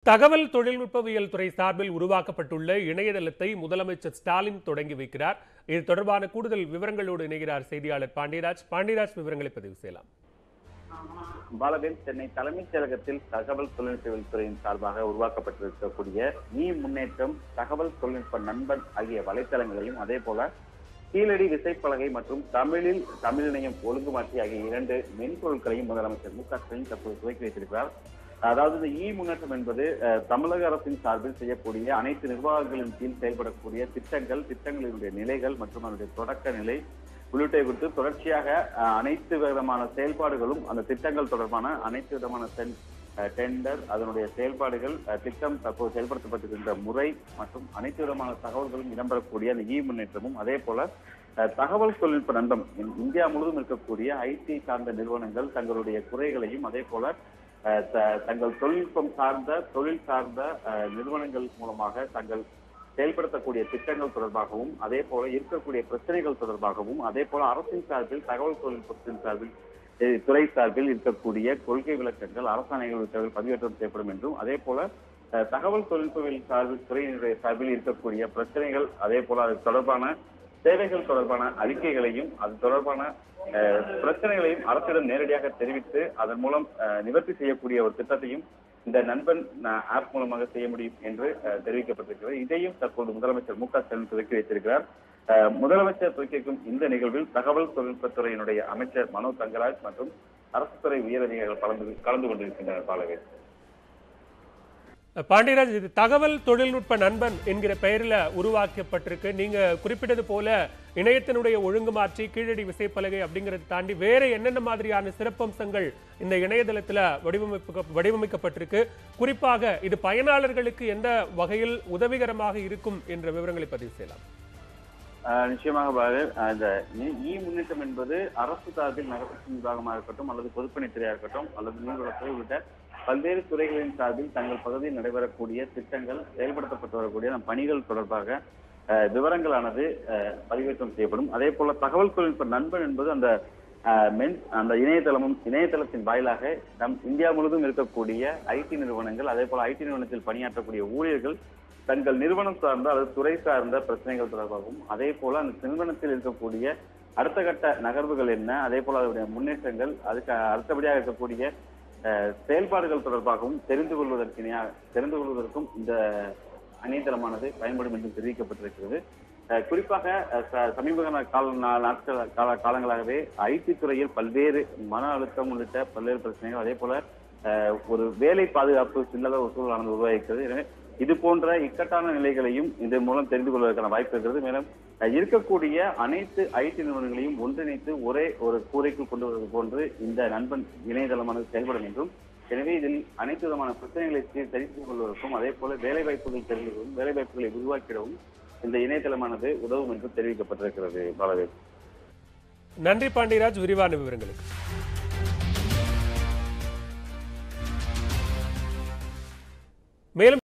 தகவல் தொழில்நுட்பவியல் துறை சார்பில் உருவாக்கப்பட்டுள்ள இணையதளத்தை முதலமைச்சர் ஸ்டாலின் தொடங்கி வைக்கிறார் இது தொடர்பான கூடுதல் விவரங்களோடு இணைகிறார் செய்தியாளர் பாண்டியராஜ் பாண்டியராஜ் விவரங்களை பதிவு செய்யலாம் பாலவேல் சென்னை தலைமைச் செயலகத்தில் தகவல் தொழில்நுட்பவியல் துறையின் சார்பாக உருவாக்கப்பட்டிருக்கக்கூடிய நீ முன்னேற்றம் தகவல் தொழில்நுட்ப நண்பன் ஆகிய வலைத்தளங்களையும் அதே போல கீழடி விசைப்பலகை மற்றும் தமிழில் தமிழிணையம் ஒழுங்குமாற்றி ஆகிய இரண்டு மென்பொருட்களையும் முதலமைச்சர் மு க ஸ்டாலின் தற்போது துவக்கி வைத்திருக்கிறார் அதாவது இந்த இ முன்னேற்றம் என்பது அஹ், தமிழக அரசின் சார்பில் செய்யக்கூடிய அனைத்து நிர்வாகங்களின் கீழ் செயல்படக்கூடிய திட்டங்கள் திட்டங்களினுடைய நிலைகள் மற்றும் அதனுடைய தொடக்க நிலை உள்ளிட்டவை குறித்து தொடர்ச்சியாக அஹ், அனைத்து விதமான செயல்பாடுகளும் அந்த திட்டங்கள் தொடர்பான அனைத்து விதமான சென்- அஹ், டெண்டர் அதனுடைய செயல்பாடுகள் அஹ், திட்டம் தற்போது செயல்படுத்தப்பட்டிருக்கின்ற முறை மற்றும் அனைத்து விதமான தகவல்களும் இடம்பெறக்கூடிய அந்த இ முன்னேற்றமும் அதே போல அஹ், தகவல் தொழில்நுட்ப நண்பம் இந்~ இந்தியா முழுவதும் இருக்கக்கூடிய ஐடி சார்ந்த நிறுவனங்கள் தங்களுடைய குறைகளையும் அதே போல அஹ், த- தங்கள் தொழில்நுட்பம் சார்ந்த தொழில் சார்ந்த அஹ், நிறுவனங்கள் மூலமாக தங்கள் செயல்படுத்தக்கூடிய திட்டங்கள் தொடர்பாகவும் அதே போல இருக்கக்கூடிய பிரச்சனைகள் தொடர்பாகவும் அதே போல அரசின் சார்பில் தகவல் தொழில்நுட்பத்தின் சார்பில் அஹ், துறை சார்பில் இருக்கக்கூடிய கொள்கை விளக்கங்கள் அரசாணைகள் உள்ளிட்டவை பதிவேற்றம் செய்யப்படும் என்றும் அதே போல அஹ், தகவல் தொழில்நுட்பவியல் சார்பில் துறையினுடைய சார்பில் இருக்கக்கூடிய பிரச்சனைகள் அதே போல அது தொடர்பான சேவைகள் தொடர்பான அறிக்கைகளையும் அது தொடர்பான அஹ், பிரச்சனைகளையும் அரசிடம் நேரடியாக தெரிவித்து அதன் மூலம் அஹ், நிவர்த்தி செய்யக்கூடிய ஒரு திட்டத்தையும் இந்த நண்பன் ஆப் மூலமாக செய்ய முடியும் என்று அஹ், தெரிவிக்கப்பட்டிருக்கிறது இதையும் தற்போது முதலமைச்சர் மு க ஸ்டாலின் துவக்கி வைத்திருக்கிறார் அஹ், முதலமைச்சர் துவக்கி வைக்கும் இந்த நிகழ்வில் தகவல் தொழில்நுட்பத்துறையினுடைய அமைச்சர் மனோ தங்கராஜ் மற்றும் அரசு துறை உயரதிகாரிகள் கலந்து கலந்து கொண்டிருக்கின்றனர் பாலவே பாண்டியராஜ் இது தகவல் தொழில்நுட்ப நண்பன் என்கிற பெயரில் உருவாக்கப்பட்டிருக்கு நீங்க குறிப்பிட்டது போல இணையத்தினுடைய ஒழுங்கு மாற்றி கீழடி விசைப்பலகை அப்படிங்கறதை தாண்டி வேற என்னென்ன மாதிரியான சிறப்பம்சங்கள் இந்த இணையதளத்துல வடிவமைப்பு வடிவமைக்கப்பட்டிருக்கு குறிப்பாக இது பயனாளர்களுக்கு எந்த வகையில் உதவிகரமாக இருக்கும் என்ற விவரங்களை பதிவு செய்யலாம் ஆஹ் நிச்சயமாக பாரு ஆஹ் இந்த இ- இ முன்னேற்றம் என்பது அரசு சார்பில் நகராட்சி நிர்வாகமாக இருக்கட்டும் அல்லது பொதுப்பணித்துறையாக இருக்கட்டும் அல்லது நீர்வளத்துறை உள்ளிட்ட பல்வேறு துறைகளின் சார்பில் தங்கள் பகுதியில் நடைபெறக்கூடிய திட்டங்கள் செயல்படுத்தப்பட்டு வரக்கூடிய அந்த பணிகள் தொடர்பாக ஆஹ் விவரங்களானது ஆஹ் பதிவேற்றம் செய்யப்படும் அதே போல தகவல் தொழில்நுட்ப நண்பன் என்பது அந்த ஆஹ் மென் அந்த இணையதளமும் இணையதளத்தின் வாயிலாக நம் இந்தியா முழுவதும் இருக்கக்கூடிய ஐடி நிறுவனங்கள் அதே போல ஐடி நிறுவனத்தில் பணியாற்றக்கூடிய ஊழியர்கள் தங்கள் நிறுவனம் சார்ந்த அல்லது துறை சார்ந்த பிரச்சனைகள் தொடர்பாகவும் அதே போல அந்த நிறுவனத்தில் இருக்கக்கூடிய அடுத்த கட்ட நகர்வுகள் என்ன அதே போல அதனுடைய முன்னேற்றங்கள் அதுக்கு அடுத்தபடியாக இருக்கக்கூடிய அஹ், செயல்பாடுகள் தொடர்பாகவும் தெரிந்து கொள்வதற்கு இணையாக- தெரிந்து கொள்வதற்கும் இந்த இணையதளமானது பயன்படும் என்றும் தெரிவிக்கப்பட்டிருக்கிறது அஹ், குறிப்பாக அஹ், ச- சமீப கால நா- நாட்கள் கால காலங்களாகவே ஐடி துறையில் பல்வேறு மன அழுத்தம் உள்ளிட்ட பல்வேறு பிரச்சனைகள் அதே போல அஹ், ஒரு வேலை பாதுகாப்பு இல்லாத ஒரு சூழலானது உருவாகிறது எனவே இது போன்ற இக்கட்டான நிலைகளையும் இதன் மூலம் தெரிந்து கொள்வதற்கான வாய்ப்பு இருக்கிறது மேலும் அஹ், இருக்கக்கூடிய அனைத்து ஐடி நிறுவனங்களையும் ஒன்றிணைத்து ஒரே ஒரு கூரைக்குள் கொண்டு வருவது போன்று இந்த நண்பன் இணையதளமானது செயல்படும் என்றும் எனவே இதில் அனைத்து விதமான பிரச்சனைகளை சீர் தெரிந்து கொள்வதற்கும் அதே போல வேலை வாய்ப்புகள் தெரிந்து கொள்ளும் வேலை வாய்ப்புகளை உருவாக்கிடவும் இந்த இணையதளமானது உதவும் என்றும் தெரிவிக்கப்பட்டிருக்கிறது பாலவேல் நன்றி பாண்டியராஜ் விரிவான விவரங்களுக்கு மேலும்